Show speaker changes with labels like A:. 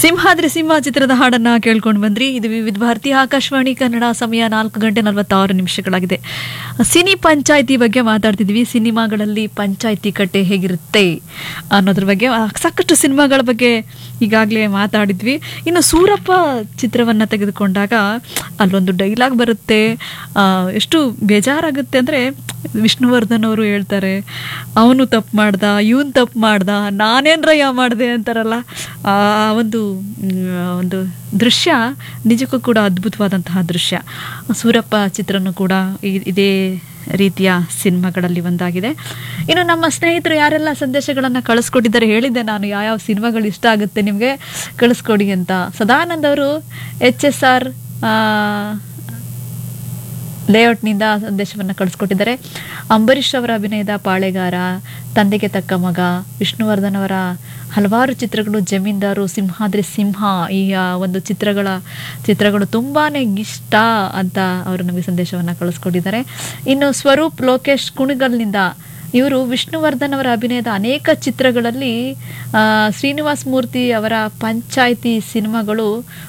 A: ಸಿಂಹಾದ್ರಿ ಸಿಂಹ ಚಿತ್ರದ ಹಾಡನ್ನ ಕೇಳ್ಕೊಂಡು ಬಂದ್ರಿ ಇದು ವಿವಿಧ ಭಾರತಿ ಆಕಾಶವಾಣಿ ಕನ್ನಡ ಸಮಯ ನಾಲ್ಕು ಗಂಟೆ ನಲವತ್ತಾರು ನಿಮಿಷಗಳಾಗಿದೆ ಸಿನಿ ಪಂಚಾಯಿತಿ ಬಗ್ಗೆ ಮಾತಾಡ್ತಿದ್ವಿ ಸಿನಿಮಾಗಳಲ್ಲಿ ಪಂಚಾಯಿತಿ ಕಟ್ಟೆ ಹೇಗಿರುತ್ತೆ ಅನ್ನೋದ್ರ ಬಗ್ಗೆ ಆ, ಸಾಕಷ್ಟು ಸಿನಿಮಾಗಳ ಬಗ್ಗೆ ಈಗಾಗಲೇ ಮಾತಾಡಿದ್ವಿ ಇನ್ನು ಸೂರಪ್ಪ ಚಿತ್ರವನ್ನು ತೆಗೆದುಕೊಂಡಾಗ ಅಲ್ಲೊಂದು ಡೈಲಾಗ್ ಬರುತ್ತೆ ಆ, ಎಷ್ಟು ಬೇಜಾರಾಗುತ್ತೆ ಅಂದರೆ ವಿಷ್ಣುವರ್ಧನ್ ಅವರು ಹೇಳ್ತಾರೆ ಅವನು ತಪ್ಪು ಮಾಡ್ದ ಇವನು ತಪ್ಪು ಮಾಡ್ದ ನಾನೇನ್ರಯ್ಯ ಮಾಡಿದೆ ಅಂತಾರಲ್ಲ ಆ ಒಂದು ಮ್, ಒಂದು ದೃಶ್ಯ ನಿಜಕ್ಕೂ ಕೂಡ ಅದ್ಭುತವಾದಂತಹ ದೃಶ್ಯ ಸೂರಪ್ಪ ಚಿತ್ರನೂ ಕೂಡ ಇ- ಇದೇ ರೀತಿಯ ಸಿನಿಮಾಗಳಲ್ಲಿ ಒಂದಾಗಿದೆ ಇನ್ನು ನಮ್ಮ ಸ್ನೇಹಿತರು ಯಾರೆಲ್ಲ ಸಂದೇಶಗಳನ್ನು ಕಳಿಸ್ಕೊಟ್ಟಿದ್ದಾರೆ ಹೇಳಿದ್ದೆ ನಾನು ಯಾವ್ಯಾವ ಸಿನಿಮಾಗಳು ಇಷ್ಟ ಆಗುತ್ತೆ ನಿಮಗೆ ಕಳಿಸ್ಕೊಡಿ ಅಂತ ಸದಾನಂದ್ ಅವರು ಎಚ್ ಎಸ್ ಆರ್ ಲೇಔಟ್ನಿಂದ ಸಂದೇಶವನ್ನು ಕಳಿಸ್ಕೊಟ್ಟಿದ್ದಾರೆ ಅಂಬರೀಷ್ ಅವರ ಅಭಿನಯದ ಪಾಳೆಗಾರ ತಂದೆಗೆ ತಕ್ಕ ಮಗ ವಿಷ್ಣುವರ್ಧನ್ ಅವರ ಹಲವಾರು ಚಿತ್ರಗಳು ಜಮೀನ್ದಾರು ಸಿಂಹಾದ್ರಿ ಸಿಂಹ ಈ ಆ, ಒಂದು ಚಿತ್ರಗಳ ಚಿತ್ರಗಳು ತುಂಬಾ ಇಷ್ಟ ಅಂತ ಅವರು ನಮಗೆ ಸಂದೇಶವನ್ನು ಕಳಿಸ್ಕೊಟ್ಟಿದ್ದಾರೆ ಇನ್ನು ಸ್ವರೂಪ್ ಲೋಕೇಶ್ ಕುಣಿಗಲ್ನಿಂದ ಇವರು ವಿಷ್ಣುವರ್ಧನ್ ಅವರ ಅಭಿನಯದ ಅನೇಕ ಚಿತ್ರಗಳಲ್ಲಿ ಆ, ಶ್ರೀನಿವಾಸ್ ಮೂರ್ತಿ ಅವರ ಪಂಚಾಯಿತಿ ಸಿನಿಮಾಗಳು